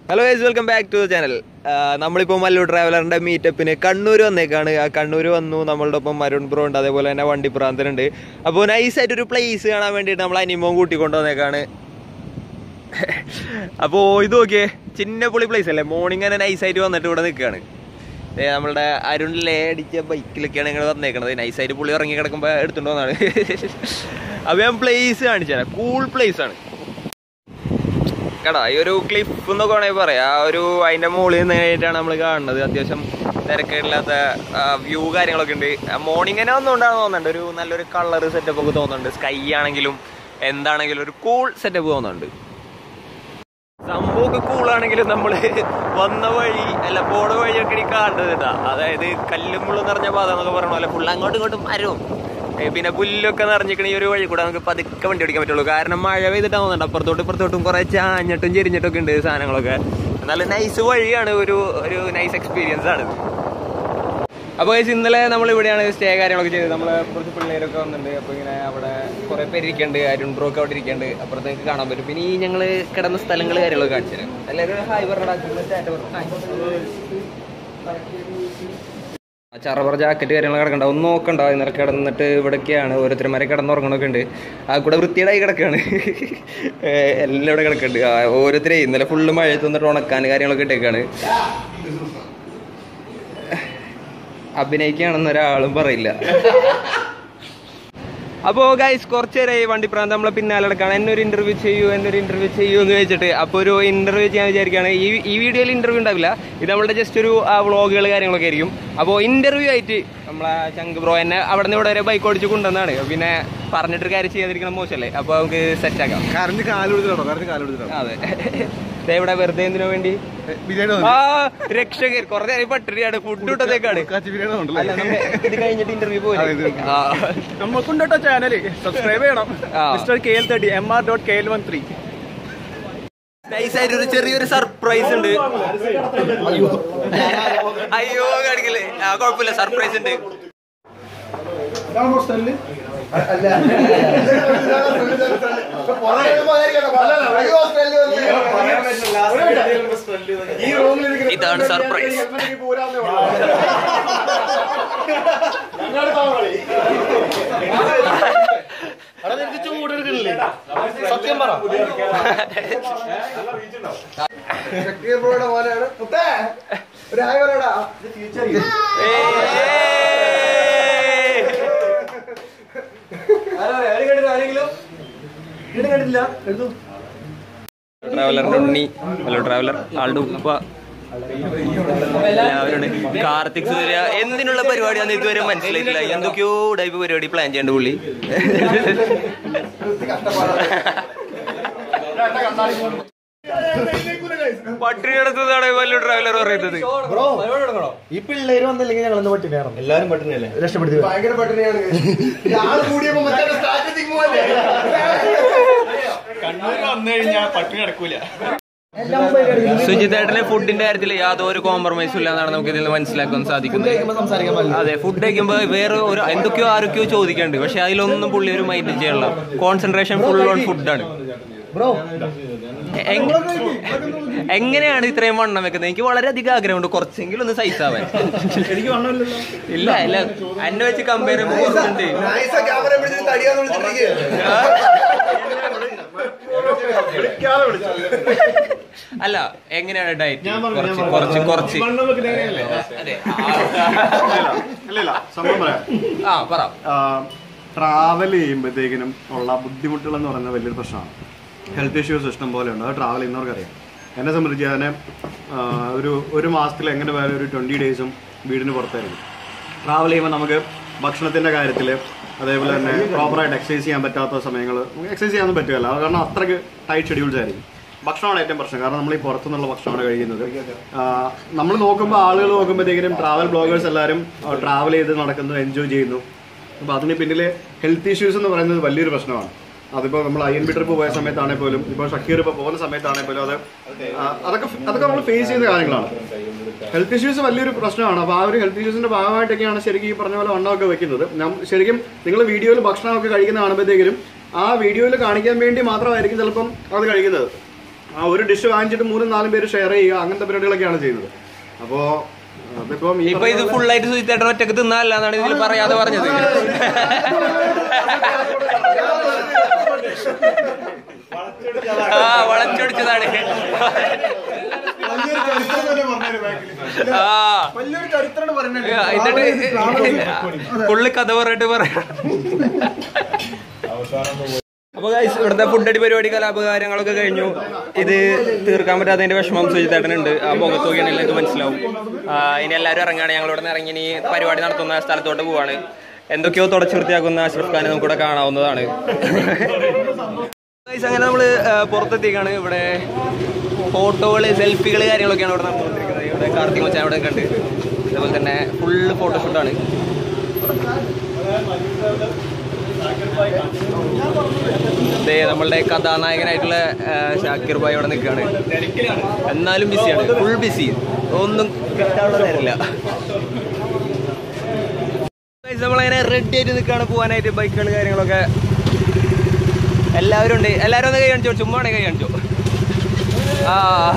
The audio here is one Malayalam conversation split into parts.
Hello guys welcome back to channel നമ്മളിപ്പോൾ മല്ലു ട്രാവലറിന്റെ മീറ്റപ്പിന് കണ്ണൂർ വന്നേക്കാണ് ആ കണ്ണൂർ വന്നു നമ്മളുടെ ഒപ്പം മരുൺ ബ്രോ ഉണ്ട് അതേപോലെ തന്നെ വണ്ടി പ്രാന്തനുണ്ട് അപ്പോൾ നൈസായിട്ട് ഒരു പ്ലേസ് കാണാൻ വേണ്ടിയിട്ട് നമ്മൾ അനിമോൻ കൂട്ടിക്കൊണ്ട് വന്നേക്കാണ് അപ്പോൾ ഇത് നോക്കിയേ ചിന്നപ്പൊളി പ്ലേസ് അല്ലേ മോർണിംഗ് തന്നെ നൈസായിട്ട് വന്നിട്ട് ഇവിടെ നിൽക്കുകയാണ് ദേ നമ്മളുടെ അരുണിലെ അടിച്ച ബൈക്കിലൊക്കെയാണ് ഞങ്ങൾ വന്നേക്കണത് നൈസായിട്ട് പുള്ളി ഇറങ്ങി കിടക്കുമ്പോൾ എടുത്തുകൊണ്ട് വന്നതാണ് അപ്പോൾ ഞാൻ പ്ലേസ് കാണിച്ചു തരാം കൂൾ പ്ലേസ് ആണ് കടാ ഈ ഒരു ക്ലിഫ് എന്നൊക്കെ വേണമെങ്കിൽ പറയാം ആ ഒരു അതിന്റെ മുകളിൽ നിന്നായിട്ടാണ് നമ്മൾ കാണുന്നത് അത്യാവശ്യം തിരക്കില്ലാത്ത വ്യൂ കാര്യങ്ങളൊക്കെ ഉണ്ട് മോർണിംഗ് തന്നെ വന്നുകൊണ്ടാണ് തോന്നുന്നുണ്ട് ഒരു നല്ലൊരു കളർ സെറ്റപ്പ് ഒക്കെ തോന്നുന്നുണ്ട് സ്കൈ ആണെങ്കിലും എന്താണെങ്കിലും ഒരു കൂൾ സെറ്റപ്പ് തോന്നുന്നുണ്ട് സംഭവമൊക്കെ കൂളാണെങ്കിലും നമ്മൾ വന്ന വഴി അല്ല പോണ വഴിയൊക്കെ ഈ കാണുന്നത് ഇതാ അതായത് കല്ലും മുള്ളും നിറഞ്ഞ പാത എന്നൊക്കെ പറഞ്ഞ പോലെ ഫുൾ അങ്ങോട്ടും ഇങ്ങോട്ടും മരവും ഏ, പിന്നെ പുല്ലൊക്കെ നിറഞ്ഞിക്കണ ഈ ഒരു വഴി കൂടെ നമുക്ക് പതുക്കെ വണ്ടി ഓടിക്കാൻ പറ്റുള്ളൂ കാരണം മഴ പെയ്തിട്ടാ തോന്നുന്നുണ്ട് അപ്പുറത്തോട്ടും ഇപ്പുറത്തോട്ടും കുറെ ചാഞ്ഞിട്ടും ചെരിഞ്ഞിട്ടൊക്കെ ഉണ്ട് സാധനങ്ങളൊക്കെ നല്ല നൈസ് വഴിയാണ് ഒരു ഒരു നൈസ് എക്സ്പീരിയൻസ് ആണ് അപ്പോൾ guys, ഇന്നലെ നമ്മൾ ഇവിടെയാണ് സ്റ്റേ കാര്യങ്ങളൊക്കെ ചെയ്തത് നമ്മൾ കുറച്ച് പിള്ളേരൊക്കെ വന്നിട്ടുണ്ട് അപ്പോൾ ഇങ്ങനെ അവിടെ കുറേ പേര് ഇരിക്കുന്നുണ്ട് അരുൺ ബ്രോ ഒക്കെ അവിടെ ഇരിക്കുന്നുണ്ട് അപ്പുറത്തേക്ക് കാണാൻ പറ്റും പിന്നെ ഈ ഞങ്ങൾ കിടന്ന സ്ഥലങ്ങൾ കാര്യങ്ങളൊക്കെ കാണിച്ചു തരാം എല്ലാവരും ഹായ് പറഞ്ഞ ചറവറ ജാക്കറ്റ് കാര്യങ്ങളൊക്കെ കിടക്കണ്ട ഒന്ന് നോക്കണ്ട ഇന്നലെ കിടന്നിട്ട് ഇവിടെയൊക്കെയാണ് ഓരോരുത്തരന്മാരെ കിടന്നുറങ്ങണമൊക്കെ ഉണ്ട് ആ കൂടെ വൃത്തിയേടായി കിടക്കുകയാണ് ഏ, എല്ലാം ഇവിടെ കിടക്കുന്നുണ്ട് ആ, ഓരോരുത്തരെ ഇന്നലെ ഫുള്ള് മഴ തന്നിട്ട് ഉണക്കാൻ കാര്യങ്ങളൊക്കെ ഇട്ടേക്കാണ് അഭിനയിക്കുകയാണെന്ന് ഒരാളും പറയില്ല അപ്പോൾ ഗൈസ് കുറച്ച് നേരം ഈ വണ്ടി പ്രാന്തം നമ്മളെ പിന്നാലെ നടക്കാണ് എന്നെ ഒരു ഇന്റർവ്യൂ ചെയ്യൂ എന്നെ ഒരു ഇന്റർവ്യൂ ചെയ്യൂ എന്ന് വെച്ചിട്ട് അപ്പോൾ ഒരു ഇന്റർവ്യൂ ചെയ്യാൻ വിചാരിക്കുകയാണ് ഈ ഈ വീഡിയോയിൽ ഇന്റർവ്യൂ ഉണ്ടാവില്ല ഇത് നമ്മളുടെ ജസ്റ്റ് ഒരു വ്ളോഗുകൾ കാര്യങ്ങളൊക്കെ ആയിരിക്കും അപ്പോൾ ഇന്റർവ്യൂ ആയിട്ട് നമ്മളെ ചങ്ക് ബ്രോ എന്നെ അവിടെ നിന്ന് ഇവിടെ വരെ ബൈക്ക് ഓടിച്ച് കൊണ്ടുവന്നാണ് പിന്നെ പറഞ്ഞിട്ടൊരു കാര്യം ചെയ്യാതിരിക്കണം മോശമല്ലേ അപ്പോൾ നമുക്ക് സെറ്റ് ആക്കാം കരഞ്ഞ് കാലെടുത്തിട്ടോ കരഞ്ഞ് കാലെടുത്തിട്ടോ അതെ ദേ ഇവിടെ വെറുതെ എന്തിനു വേണ്ടി ബിരിയാണി ആ രക്ഷകർ കുറേ നേരം പട്ടിണിയാണ് ഫുഡ് ഇട്ടതേക്കാണ് കാച്ചി ബിരിയാണി അല്ല ഉണ്ടല്ലേ നമ്മ ഇത് കഴിഞ്ഞിട്ട് ഇന്റർവ്യൂ പോയി ആ നമുക്കുണ്ട് കേട്ടോ ചാനൽ സബ്സ്ക്രൈബ് ചെയ്യണം ആ. Mister K L thirty M R dot K L one three നൈസായിട്ട് ഒരു ചെറിയൊരു സർപ്രൈസ് ഉണ്ട് അയ്യോ കാണിക്കല്ലേ ആ കുഴപ്പമില്ല സർപ്രൈസ് ഉണ്ട് ഇതാണ് സർപ്രൈസ് സത്യം പറ ട്രാവലറിന്റെ ഉണ്ണി ഹലോ ട്രാവലർ ആളുടെ ഉപ്പ എല്ലാവരും ഉണ്ട്. കാർത്തിക് സൂര്യ എന്തിനുള്ള പരിപാടിയാന്ന് ഇതുവരെ മനസ്സിലായിട്ടില്ല എന്തൊക്കെയോ ടൈപ്പ് പരിപാടി പ്ലാൻ ചെയ്യേണ്ട പുള്ളി പട്ടിണി എടുത്തതാണ് വലിയ ട്രാവലർ പറയുന്നത് ഈ പിള്ളേര് വന്നില്ലെങ്കിൽ ഞങ്ങൾ ഒന്ന് പട്ടിണിയാറും എല്ലാരും പട്ടിണിയല്ലേ രക്ഷപ്പെടുത്തി ഭയങ്കര പട്ടിണിയാണ് ആള് കൂടിയപ്പോ മറ്റേ സ്റ്റാറ്റിക് പോലെ കണ്ണൂർ വന്നു കഴിഞ്ഞാൽ പട്ടിണി നടക്കൂല സുജിതേട്ടന് ഫുഡിന്റെ കാര്യത്തിൽ യാതൊരു കോംപ്രമൈസും ഇല്ല എന്നാണ് നമുക്ക് ഇതിൽ നിന്ന് മനസ്സിലാക്കാൻ സാധിക്കുന്നത് സംസാരിക്കാൻ പാടില്ല അതെ ഫുഡ് കഴിക്കുമ്പോൾ വേറെ ഒരു എന്തൊക്കെയോ ആരൊക്കെയോ ചോദിക്കാണ്ട് പക്ഷെ അതിലൊന്നും പുള്ളി ഒരു മൈൻഡ് ചെയ്യാനുള്ള കോൺസെൻട്രേഷൻ ഫുൾ ഓൺ ഫുഡാണ് ബ്രോ എങ്ങനെയാണ് ഇത്രയും വണ്ണം വെക്കുന്നത് എനിക്ക് വളരെയധികം ആഗ്രഹമുണ്ട് കുറച്ചെങ്കിലും ഒന്ന് സൈസ് ആവാൻ എനിക്ക് വണ്ണമില്ലല്ലോ ഇല്ല ഇല്ല എന്നെ വെച്ച് കമ്പയർ ചെയ്യുമ്പോൾ കുറച്ചുണ്ട് നൈസ ക്യാമറ പിടിച്ച് തടിയാന്ന് വിളിച്ചിട്ടിരിക്കുകയാണ് വിളിക്കാതെ വിളിച്ചു അല്ല എങ്ങനെയാണ് ഡയറ്റ് ഞാൻ പറഞ്ഞു, കുറച്ച് ഞാൻ കുറച്ച് പറഞ്ഞു. കുറച്ച് വണ്ണം വെക്കുന്നത് എങ്ങനെയല്ലേ? അതെ ഇല്ല ഇല്ല സംഭവം പറയാം ആ പറ ട്രാവൽ ചെയ്യുമ്പോഴത്തേക്കിനും ഉള്ള ബുദ്ധിമുട്ടുകൾ എന്ന് പറയുന്നത് വലിയൊരു പ്രശ്നമാണ് ഹെൽത്ത് ഇഷ്യൂസ് ഇഷ്ടം പോലെ ഉണ്ട് അത് ട്രാവൽ ചെയ്യുന്നവർക്കറിയാം എന്നെ സംബന്ധിച്ച് ഞാൻ ഒരു ഒരു മാസത്തിൽ എങ്ങനെ വേറെ ഒരു ട്വൻറ്റി ഡേയ്സും വീടിന് പുറത്തായിരിക്കും ട്രാവൽ ചെയ്യുമ്പോൾ നമുക്ക് ഭക്ഷണത്തിൻ്റെ കാര്യത്തിൽ അതേപോലെ തന്നെ പ്രോപ്പറായിട്ട് എക്സസൈസ് ചെയ്യാൻ പറ്റാത്ത സമയങ്ങൾ നമുക്ക് എക്സസൈസ് ചെയ്യാനൊന്നും പറ്റുകയില്ല അത് കാരണം അത്രയ്ക്ക് ടൈറ്റ് ഷെഡ്യൂൾസ് ആയിരിക്കും ഭക്ഷണമാണ് ഏറ്റവും പ്രശ്നം കാരണം നമ്മൾ ഈ പുറത്തുനിന്നുള്ള ഭക്ഷണമാണ് കഴിക്കുന്നത് നമ്മൾ നോക്കുമ്പോൾ ആളുകൾ നോക്കുമ്പോഴത്തേക്കും ട്രാവൽ ബ്ലോഗേഴ്സ് എല്ലാവരും ട്രാവൽ ചെയ്ത് നടക്കുന്നു എൻജോയ് ചെയ്യുന്നു അപ്പോൾ അതിന് പിന്നിലെ ഹെൽത്ത് ഇഷ്യൂസ് എന്ന് പറയുന്നത് വലിയൊരു പ്രശ്നമാണ് അതിപ്പോൾ നമ്മൾ ഐ എൻ ബി ട്രിപ്പ് പോയ സമയത്താണെങ്കിൽ പോലും ഇപ്പോൾ ഷക്കീർ ഇപ്പോൾ പോകുന്ന സമയത്താണെങ്കിൽ പോലും അത് ആ, അതൊക്കെ അതൊക്കെ നമ്മൾ ഫേസ് ചെയ്യുന്ന കാര്യങ്ങളാണ് ഹെൽത്ത് ഇഷ്യൂസ് വലിയൊരു പ്രശ്നമാണ് അപ്പോൾ ആ ഒരു ഹെൽത്ത് ഇഷ്യൂസിന്റെ ഭാഗമായിട്ടൊക്കെയാണ് ശരിക്കും ഈ പറഞ്ഞ പോലെ വണ്ണമൊക്കെ വെക്കുന്നത് നം- ശരിക്കും നിങ്ങൾ വീഡിയോയിൽ ഭക്ഷണമൊക്കെ കഴിക്കുന്ന കാണുമ്പോഴത്തേക്കും ആ വീഡിയോയിൽ കാണിക്കാൻ വേണ്ടി മാത്രമായിരിക്കും ചിലപ്പം അത് കഴിക്കുന്നത് ആ ഒരു ഡിഷ് വാങ്ങിച്ചിട്ട് മൂന്നും നാലും പേര് ഷെയർ ചെയ്യുക അങ്ങനത്തെ പരിപാടികളൊക്കെയാണ് ചെയ്യുന്നത് അപ്പോൾ അതിപ്പം ഈ ഇപ്പൊ ഇത് ഫുൾ ആയിട്ട് സുജിത്തേട്ടൻ ഒറ്റക്ക് തിന്നല്ല എന്നാണ് ഇതിൽ പറയാതെ പറഞ്ഞത് ആ വളച്ചൊടിച്ചതാണ് വലിയൊരു ചരിത്രം തന്നെ പറഞ്ഞൊരു ബാക്കിൽ ആ വലിയൊരു ചരിത്രം പറഞ്ഞത് എന്നിട്ട് ഫുള്ള് കഥ പറഞ്ഞിട്ട് പറയാം അപ്പൊ guys, ഇവിടുത്തെ ഫുഡ് അടി പരിപാടി കലാപകാര്യങ്ങളൊക്കെ കഴിഞ്ഞു ഇത് തീർക്കാൻ പറ്റാത്തതിന്റെ വിഷമം സുജിത്തേട്ടനുണ്ട് ആ മുഖത്ത് നോക്കിയാണെങ്കിൽ നിങ്ങൾക്ക് മനസ്സിലാവും ആ, ഇനി എല്ലാവരും ഇറങ്ങുകയാണ് ഞങ്ങൾ ഇവിടെ നിന്ന് ഇറങ്ങി ഇനി പരിപാടി നടത്തുന്ന സ്ഥലത്തോട്ട് പോവാണ് എന്തൊക്കെയോ തുടച്ചു വൃത്തിയാക്കുന്ന അഷ്റഫ് ഖാനെ നമുക്കിവിടെ കാണാവുന്നതാണ് Guys, അങ്ങനെ നമ്മള് ആ, പുറത്തെത്തിക്കാണ് ഇവിടെ ഫോട്ടോകള് സെൽഫികള് കാര്യങ്ങളൊക്കെയാണ് ഇവിടെ നടന്നുകൊണ്ടിരിക്കുന്നത് ഇവിടെ കാർത്തിക് മച്ചാൻ ഇവിടെ കണ്ട് അതുപോലെ തന്നെ ഫുള്ള് ഫോട്ടോഷൂട്ടാണ് ദേ നമ്മളുടെ കഥാനായകനായിട്ടുള്ള ആ, ഷാക്കിർ ഭായ് ഇവിടെ നിൽക്കുകയാണ് എന്നാലും ബിസിയാണ് ഫുൾ ബിസി ഒന്നും കിട്ടാനുള്ള നേരമില്ല Guys, നമ്മളങ്ങനെ റെഡി ആയിട്ട് നിൽക്കുകയാണ് പോകാനായിട്ട് ബൈക്കുകൾ കാര്യങ്ങളൊക്കെ എല്ലാവരും ഉണ്ട് എല്ലാവരും ഒന്ന് കൈ കാണിച്ചോ ചുമ്മാ ആണെങ്കിൽ കൈ കാണിച്ചോ ആ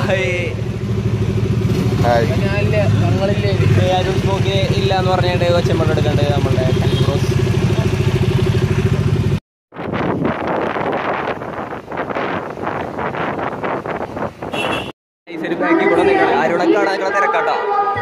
ആരും സ്മോക്ക് ഇല്ല എന്ന് പറഞ്ഞിട്ട് ഒച്ചമ്പണ്ട് എടുക്കണ്ട് നമ്മളുടെ കൽബ്രോസ് ഒരു ബാക്കിൽ കൂടെ നിൽക്കണം ആരോടെ കാണാനുള്ള തിരക്കാട്ടോ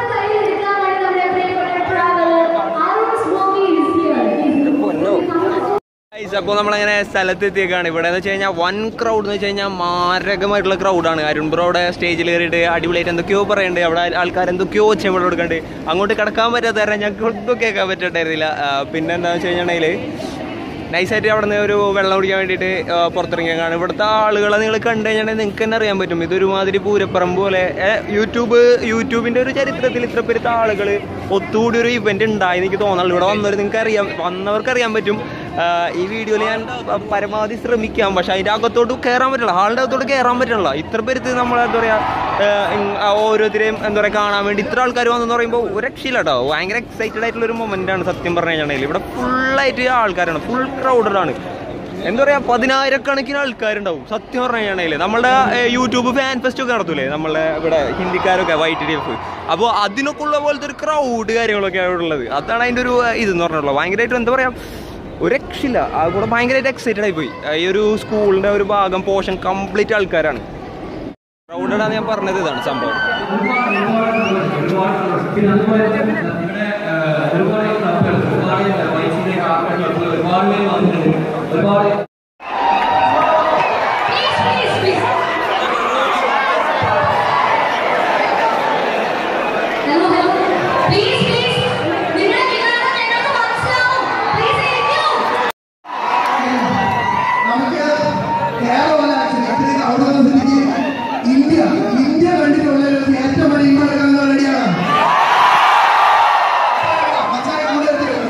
പൊന്നോ ഗൈസ് അപ്പോൾ നമ്മളങ്ങനെ സ്ഥലത്ത് എത്തിയേക്കാണ് ഇവിടെ എന്ന് വെച്ച് കഴിഞ്ഞാൽ വൺ ക്രൗഡ് എന്ന് വെച്ച് കഴിഞ്ഞാൽ മാരകമായിട്ടുള്ള ക്രൗഡാണ് അരുൺ ബ്രോ അവിടെ സ്റ്റേജിൽ കയറിയിട്ട് അടിപൊളിയായിട്ട് എന്തൊക്കെയോ പറയുന്നുണ്ട് അവിടെ ആൾക്കാർ എന്തൊക്കെയോ ചെമ്പളം കൊടുക്കണ്ട് അങ്ങോട്ട് കിടക്കാൻ പറ്റാത്ത കാരണം ഞങ്ങൾക്ക് ഒന്നും കേൾക്കാൻ പറ്റണ്ടായിരുന്നില്ല ആ, പിന്നെ എന്താണെന്ന് വെച്ച് കഴിഞ്ഞിട്ടുണ്ടെങ്കിൽ നൈസായിട്ട് അവിടെ നിന്ന് ഒരു വെള്ളം കുടിക്കാൻ വേണ്ടിയിട്ട് ആ, പുറത്തിറങ്ങിയാണ് ഇവിടുത്തെ ആളുകളെ നിങ്ങൾ കണ്ടു കഴിഞ്ഞാൽ നിങ്ങൾക്ക് തന്നെ അറിയാൻ പറ്റും ഇതൊരുമാതിരി പൂരപ്പുറം പോലെ ഏ, യൂട്യൂബ് യൂട്യൂബിന്റെ ഒരു ചരിത്രത്തിൽ ഇത്ര പെരുത്ത ആളുകൾ ഒത്തുകൂടി ഒരു ഇവന്റ് ഉണ്ടായി എനിക്ക് തോന്നുന്നുള്ളൂ ഇവിടെ വന്നവർ നിങ്ങൾക്ക് അറിയാം വന്നവർക്ക് അറിയാൻ പറ്റും ആ, ഈ വീഡിയോയിൽ ഞാൻ പരമാവധി ശ്രമിക്കാം പക്ഷെ അതിന്റെ അകത്തോട്ട് കയറാൻ പറ്റില്ല ഹാളിന്റെ അകത്തോട്ട് കയറാൻ പറ്റില്ല ഇത്ര പേരുത്ത് നമ്മൾ എന്താ പറയാ ആ, ഇങ് ആ ഓരോരുത്തരെയും എന്താ പറയാ കാണാൻ വേണ്ടി ഇത്ര ആൾക്കാർ വന്നെന്ന് പറയുമ്പോൾ ഒരു രക്ഷയില്ല കേട്ടോ ഭയങ്കര എക്സൈറ്റഡ് ആയിട്ടുള്ള ഒരു മൊമെന്റ് ആണ് സത്യം പറഞ്ഞു കഴിഞ്ഞാൽ ഇവിടെ ഫുള്ളായിട്ട് ആൾക്കാരാണ് ഫുൾ ക്രൗഡഡ് ആണ് എന്താ പറയാ പതിനായിരക്കണക്കിന് ആൾക്കാരുണ്ടാവും സത്യം പറഞ്ഞു കഴിഞ്ഞാൽ നമ്മുടെ ഏ, യൂട്യൂബ് ഫാൻ ഫെസ്റ്റ് ഒക്കെ നടത്തൂലേ നമ്മളെ ഇവിടെ ഹിന്ദിക്കാരൊക്കെ വൈറ്റ് ഡി എഫ് അപ്പോൾ അതിനൊക്കെ ഉള്ള പോലത്തെ ഒരു ക്രൗഡ് കാര്യങ്ങളൊക്കെ അവിടെ ഉള്ളത് അതാണ് അതിൻ്റെ ഒരു ഇതെന്ന് പറഞ്ഞുള്ളത് ഭയങ്കരമായിട്ട് എന്താ പറയാ ഒരു രക്ഷയില്ല ആ കൂടെ ഭയങ്കരമായിട്ട് എക്സൈറ്റഡ് ആയി പോയി ഈ ഒരു സ്കൂളിന്റെ ഒരു ഭാഗം പോർഷൻ കംപ്ലീറ്റ് ആൾക്കാരാണ് ക്രൗഡഡാന്ന് ഞാൻ പറഞ്ഞത് ഇതാണ് സംഭവം ഹലോ ഹലോ പ്ലീസ് പ്ലീസ് നിങ്ങൾ നിങ്ങളാണ് ഞങ്ങൾക്ക് മനസ്സിലാവും പ്ലീസ് ഇരിക്കൂ നമുക്ക് കേരളമല്ല ഇത്രയും ഔദ്യോഗിക ഇന്ത്യ ഇന്ത്യ കണ്ടിട്ടുള്ള ഒരു ഏറ്റവും വലിയ ഇന്ത്യ എടുക്കാൻ റെഡിയാണ് മച്ചാനെ കൂടെ എത്തിയോ?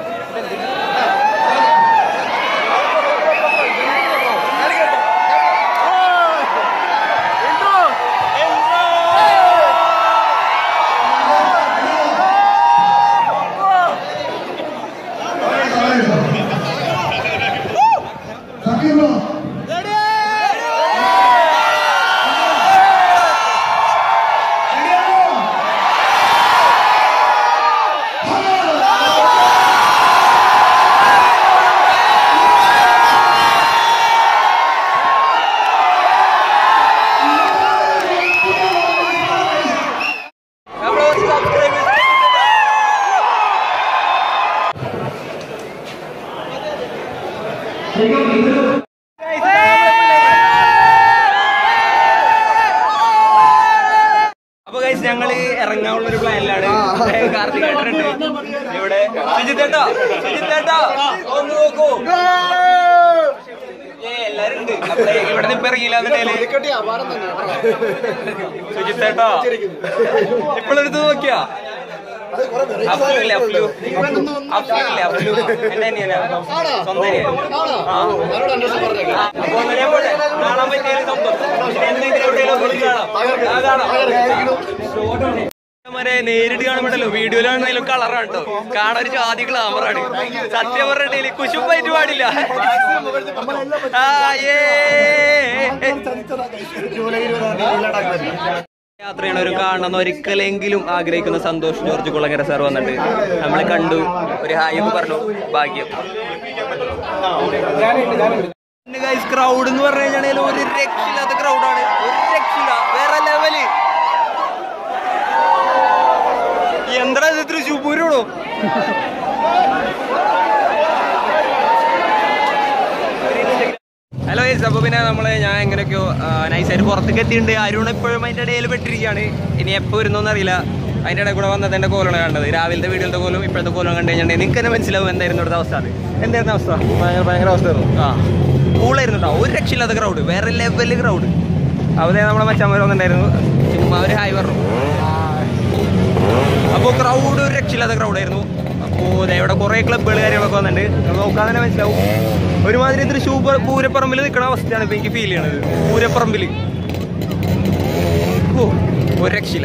സത്യമോ അപ്പൊ ഗൈസ് ഞങ്ങള് ഇറങ്ങാനുള്ള ഒരു പ്ലാനിലാണ് കാർത്തികേട്ടനുണ്ട് ഇവിടെ സുജിത്തേട്ടോ സുജിത്തേട്ടോ ഒന്ന് നോക്കൂ ഏ എല്ലാരും ഉണ്ട് അപ്പഴേ ഇവിടെ നിന്ന് ഇപ്പൊ ഇറങ്ങിയില്ല സുജിത്തേട്ടോ ഇപ്പോഴെടുത്ത് നോക്കിയാ അഫ്ലു അഫ്ലു അഫ്ലു ഇല്ലേ അഫ്ലു എന്റെ അനിയനാ സ്വന്തം അനിയൻ. ആ. അപ്പൊ അങ്ങനെ പോട്ടെ കാണാൻ പറ്റിയാലും സന്തോഷം പിന്നെ എന്തെങ്കിലും എവിടെയെങ്കിലും പോയി കാണാം ആ, കാണാം മറ്റേ നേരിട്ട് കാണുമ്പോഴല്ലോ വീഡിയോയിലാണെങ്കിലും കളറാണ് കേട്ടോ കാണാൻ ഒരു ജാതി ഗ്ലാമറാണ് സത്യം പറഞ്ഞിട്ടില്ല കുശുമ്പായിട്ട് പാടില്ല ആ, ഏ. യാത്ര ചെയ്യണവരും കാണണം ഒരിക്കലെങ്കിലും ആഗ്രഹിക്കുന്ന സന്തോഷ് ജോർജ് കുളങ്ങര സാർ വന്നിട്ട് നമ്മളെ കണ്ടു ഒരു ഹായ് ഒക്കെ പറഞ്ഞു ഭാഗ്യം ക്രൗഡ് എന്ന് പറഞ്ഞു കഴിഞ്ഞാൽ ഒരു രക്ഷയില്ലാത്ത ക്രൗഡാണ് ഒരു രക്ഷയില്ല വേറെ ലെവല് എന്താ ഇത് തൃശ്ശൂർ പൂരമാണോ ഹലോ യെസ് അപ്പൊ പിന്നെ നമ്മള് ഞാൻ എങ്ങനെയൊക്കെയോ നൈസായിട്ട് പുറത്തേക്ക് എത്തിയിട്ടുണ്ട് അരുൺ ഇപ്പോഴും അതിന്റെ ഇടയിൽ പെട്ടിരിക്കുകയാണ് ഇനി എപ്പോ വരുന്നോന്ന് അറിയില്ല അതിന്റെ ഇടയിൽ കൂടെ വന്നത് എന്റെ കോലാണ് കണ്ടത് രാവിലത്തെ വീഡിയോത്തെ കോലും ഇപ്പോഴത്തെ കോലും കണ്ടു കഴിഞ്ഞാൽ നിങ്ങൾക്ക് തന്നെ മനസ്സിലാവും എന്തായിരുന്നു ഇവിടുത്തെ അവസ്ഥ അത് എന്തായിരുന്നു അവസ്ഥ ഭയങ്കര ഭയങ്കര അവസ്ഥയായിരുന്നു ആ കൂളായിരുന്നു കേട്ടോ ഒരു രക്ഷയില്ലാത്ത ക്രൗഡ് വേറെ ലെവല് ക്രൗഡ് അവിടെ നമ്മളെ മച്ചാന്മാർ വന്നിട്ടുണ്ടായിരുന്നു ചുമ്മാ ഒരു ഹായ് പറഞ്ഞു അപ്പോൾ ക്രൗഡ് ഒരു രക്ഷയില്ലാത്ത ക്രൗഡായിരുന്നു അപ്പോൾ ഇവിടെ കുറേ ക്ലബ്ബുകൾ കാര്യങ്ങളൊക്കെ വന്നിട്ടുണ്ട് അത് നോക്കാൻ തന്നെ മനസ്സിലാവും ഒരുമാതിരി തൃശ്ശൂർ പ- പൂരപ്പറമ്പിൽ നിൽക്കുന്ന അവസ്ഥയാണ് ഇപ്പോൾ എനിക്ക് ഫീൽ ചെയ്യണത് പൂരപ്പറമ്പിൽ ഓ ഒരു രക്ഷയില്ല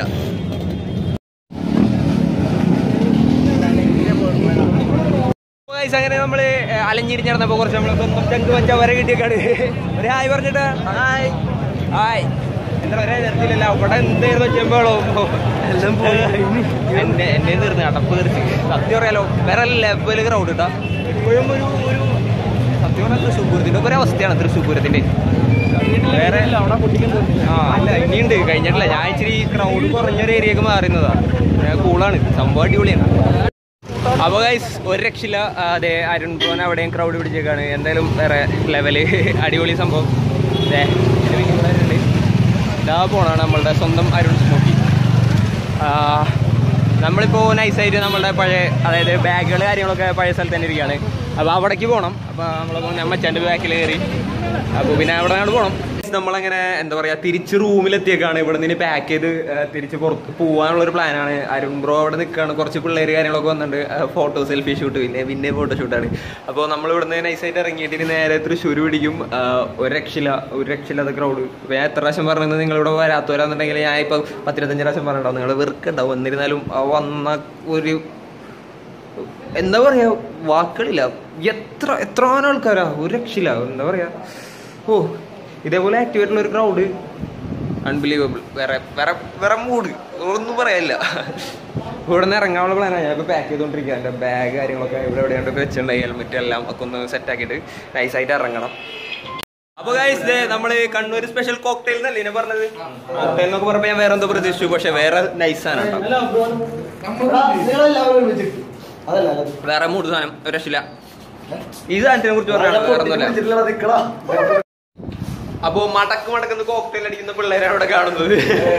Guys, അങ്ങനെ നമ്മള് അലഞ്ഞിരിഞ്ഞ് നടന്നപ്പോ കുറച്ച് നമ്മള് സ്വന്തം ചങ്ക് പഞ്ച വര കിട്ടിയേക്കാണ് ഒരു ഹായ് പറഞ്ഞിട്ട് ഹായ് ഹായ് എന്താ പറയാ നിർത്തിയില്ലല്ല അവിടെ എന്തായിരുന്നു ചെമ്പോളോ എല്ലാം പോയി എന്നെ എന്നെ തീർന്ന് അടപ്പ് തീർച്ച് സത്യം പറയാലോ വേറെ ലെവല് ക്രൗഡ് ഇട്ടാ ഇപ്പോഴും ഒരു ഒരു സത്യം പറഞ്ഞാൽ തൃശ്ശൂർ പൂരത്തിന്റെ ഒക്കെ ഒരു അവസ്ഥയാണ് തൃശ്ശൂർ പൂരത്തിന്റെ വേറെ ആ അല്ല ഇനിയുണ്ട് കഴിഞ്ഞിട്ടില്ല ഞാൻ ഇച്ചിരി ക്രൗഡ് കുറഞ്ഞൊരു ഏരിയക്ക് മാറുന്നതാ കൂളാണ് സംഭവം അടിപൊളിയാണ് അപ്പൊ ഗൈസ് ഒരു രക്ഷയില്ല ആ, അതെ അരുൺ ഭവൻ അവിടെയും ക്രൗഡ് പിടിച്ചേക്കാണ് എന്തായാലും വേറെ ലെവല് അടിപൊളി സംഭവം ദേ, ഇതിന് പിന്നെ ഇവിടെ ആരുണ്ട്? ഇതാ പോണാണ് നമ്മളുടെ സ്വന്തം അരുൺ സ്മോക്കി ആ, നമ്മളിപ്പോ നൈസായിട്ട് നമ്മളുടെ പഴയ അതായത് ബാഗുകൾ കാര്യങ്ങളൊക്കെ പഴയ സ്ഥലത്ത് തന്നെ ഇരിക്കുകയാണ് അപ്പോൾ അവിടേക്ക് പോകണം അപ്പോൾ നമ്മളിപ്പോൾ ഞാൻ മച്ചാൻ്റെ ബാക്കിൽ കയറി അപ്പോൾ പിന്നെ അവിടെ അങ്ങോട്ട് പോകണം നമ്മളങ്ങനെ എന്താ പറയാ തിരിച്ച് റൂമിലെത്തിയേക്കാണ് ഇവിടെ നിന്ന് പാക്ക് ചെയ്ത് ആ, തിരിച്ച് പുറത്ത് പോകാനുള്ള ഒരു പ്ലാനാണ് അരുൺ ബ്രോ അവിടെ നിൽക്കുകയാണ് കുറച്ച് പിള്ളേർ കാര്യങ്ങളൊക്കെ വന്നിട്ടുണ്ട് ഫോട്ടോ സെൽഫി ഷൂട്ട് പിന്നെ പിന്നെ ഫോട്ടോ ഷൂട്ടാണ് അപ്പോൾ നമ്മൾ ഇവിടുന്ന് നൈസായിട്ട് ഇറങ്ങിയിട്ട് ഇനി നേരെ തൃശ്ശൂർ പിടിക്കും ആ, ഒരു രക്ഷയില്ല ഒരു രക്ഷയില്ലാത്ത ക്രൗഡ് ഞാൻ എത്ര പ്രാവശ്യം പറഞ്ഞത് നിങ്ങൾ ഇവിടെ വരാത്തവരാന്നുണ്ടെങ്കിൽ ഞാൻ ഇപ്പോൾ പത്തിരുപത്തഞ്ച് പ്രാവശ്യം പറഞ്ഞിട്ടുണ്ടാവും നിങ്ങൾ വെറുക്കുണ്ടാവും എന്നിരുന്നാലും ആ വന്ന ഒരു എന്താ പറയാ വാക്കുകളില്ല എത്ര എത്ര ആൾക്കാരാ ഒരു രക്ഷയില്ല എന്താ പറയാ ഓ ഇതേപോലെ ആക്റ്റീവ് ആയിട്ടുള്ള ഒരു ക്രൗഡ് അൺബിലീവബിൾ വേറെ വേറെ വേറെ മൂഡ് ഒന്നും പറയാനില്ല ഇവിടെ നിന്ന് ഇറങ്ങാനുള്ള പ്ലാനാണ് ഞാൻ ഇപ്പോൾ പാക്ക് ചെയ്തുകൊണ്ടിരിക്കുക എൻ്റെ ബാഗ് കാര്യങ്ങളൊക്കെ ഇവിടെ എവിടെയാണ്ടൊക്കെ വെച്ചിട്ടുണ്ടായി ഹെൽമെറ്റ് എല്ലാം ഒക്കെ ഒന്ന് സെറ്റ് ആക്കിയിട്ട് നൈസായിട്ട് ഇറങ്ങണം അപ്പൊ ഗൈസ് നമ്മള് കണ്ണൂർ സ്പെഷ്യൽ കോക്ടെയിൽ എന്നല്ലേ ഇതിനെ പറഞ്ഞത് കോക്ടെയിൽ എന്നൊക്കെ പറഞ്ഞപ്പോ ഞാൻ വേറെ എന്തോ പ്രതീക്ഷിച്ചു പക്ഷെ വേറെ നൈസാണ് കേട്ടോ നിങ്ങളെല്ലാവരും ഒരുമിച്ചിട്ട് അതല്ല അല്ല. വേറെ മൂട് സാധനം ഒരു രക്ഷയില്ല ഈ സാധനത്തിനെ കുറിച്ച് പറഞ്ഞാണ് വേറെ ഒന്നുമല്ല ഒരുമിച്ചിട്ടുള്ള നിക്കളാ. അപ്പോ മടക്ക് മടക്കുന്ന കോക്ടെയിൽ അടിക്കുന്ന പിള്ളേരാണ് ഇവിടെ കാണുന്നത്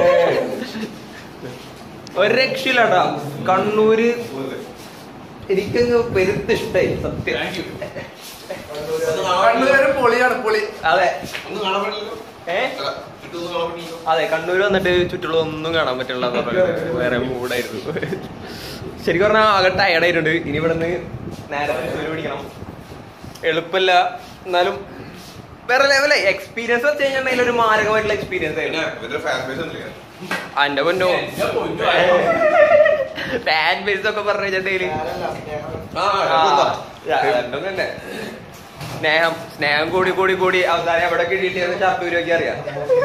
ഒരു രക്ഷയില്ലാട്ടാ കണ്ണൂര് എനിക്കങ്ങ് പെരുത്ത് ഇഷ്ടായി സത്യം പൊളിയാണ് പൊളി അതെ ഏ അതെ കണ്ണൂര് വന്നിട്ട് ചുറ്റുള്ള ഒന്നും കാണാൻ പറ്റില്ല വേറെ മൂടായിരുന്നു ശരിക്കും പറഞ്ഞാൽ ആകെ ടയർഡായിട്ടുണ്ട് ഇനി ഇവിടെ നിന്ന് നേരെ തൃശ്ശൂര് പിടിക്കണം എളുപ്പമില്ല എന്നാലും വേറെ ലെവലേ എക്സ്പീരിയൻസ് വെച്ച് കഴിഞ്ഞിട്ടുണ്ടെങ്കിൽ ഒരു മാരകമായിട്ടുള്ള എക്സ്പീരിയൻസ് ആയിരുന്നു ഇവരുടെ ഫാൻ ബേസ് ഉണ്ടല്ലേ അന്റെ പൊന്നോ ഫാൻ ബേസ് ഒക്കെ പറഞ്ഞു വെച്ചിട്ടുണ്ടെങ്കിൽ തന്നെ സ്നേഹം സ്നേഹം കൂടി കൂടി കൂടി അവസാനം എവിടെ കിട്ടിയിട്ട് ചാപ്പൂരൊക്കെ അറിയാം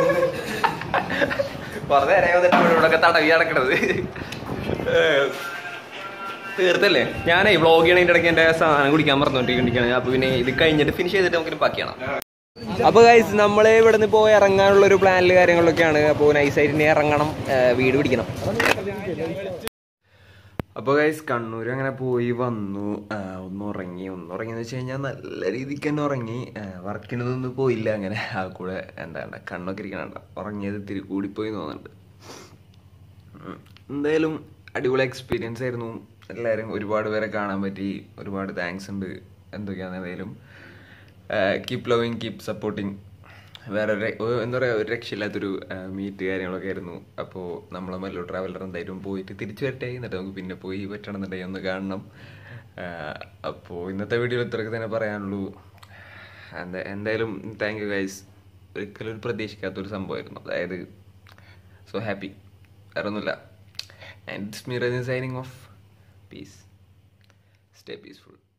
കുറെ നേരം വന്നിട്ട് ഇവിടെ ഇവിടെയൊക്കെ തടവി നടക്കണത് ഏഹ്. തീർത്തല്ലേ ഞാനേ വ്ളോഗ് ചെയ്യണതിന്റെ ഇടയ്ക്ക് എന്റെ സാധനം കുടിക്കാൻ പറഞ്ഞോണ്ടിരിക്കുകയാണ് അപ്പൊ പിന്നെ ഇത് കഴിഞ്ഞിട്ട് ഫിനിഷ് ചെയ്തിട്ട് നമുക്ക് ബാക്കിയാണ് അപ്പൊ ഗൈസ് നമ്മൾ ഇവിടെ നിന്ന് പോയി ഇറങ്ങാനുള്ള ഒരു പ്ലാനില് കാര്യങ്ങളിലൊക്കെയാണ് അപ്പോൾ നൈസായിട്ട് ഇനി ഇറങ്ങണം ഏഹ് വീട് പിടിക്കണം അപ്പോൾ ഗൈസ് കണ്ണൂർ അങ്ങനെ പോയി വന്നു ആഹ് ഒന്ന് ഉറങ്ങി ഒന്ന് ഉറങ്ങി എന്ന് വെച്ച് കഴിഞ്ഞാൽ നല്ല രീതിക്ക് തന്നെ ഉറങ്ങി വർക്കിനൊന്നും പോയില്ല അങ്ങനെ ആ കൂടെ എന്താ കണ്ണൊക്കെ ഇരിക്കണണ്ട ഉറങ്ങിയത് ഇത്തിരി കൂടിപ്പോയി എന്ന് തോന്നുന്നുണ്ട് ഉം. എന്തായാലും അടിപൊളി എക്സ്പീരിയൻസ് ആയിരുന്നു എല്ലാവരും ഒരുപാട് പേരെ കാണാൻ പറ്റി ഒരുപാട് താങ്ക്സ് ഉണ്ട് എന്തൊക്കെയാണ് ഏതായാലും കീപ് ലവിങ് കീപ് സപ്പോർട്ടിങ് വേറെ ഒരു ഒരു- എന്താ പറയുക ഒരു രക്ഷയില്ലാത്തൊരു മീറ്റ് കാര്യങ്ങളൊക്കെ ആയിരുന്നു അപ്പോൾ നമ്മളെ മല്ലോ ട്രാവലർ എന്തായാലും പോയിട്ട് തിരിച്ചു വരട്ടെ എന്നിട്ട് നമുക്ക് പിന്നെ പോയി പറ്റണമെന്നുണ്ടെങ്കിൽ ഒന്ന് കാണണം അപ്പോൾ ഇന്നത്തെ വീഡിയോയിൽ ഇത്രയൊക്കെ തന്നെ പറയാനുള്ളൂ എന്താ എന്തായാലും താങ്ക് യു ഗൈസ് ഒരിക്കലും ഒരു പ്രതീക്ഷിക്കാത്തൊരു സംഭവമായിരുന്നു അതായത് സോ ഹാപ്പി വേറെ ഒന്നുമില്ല and Smira signing off peace stay peaceful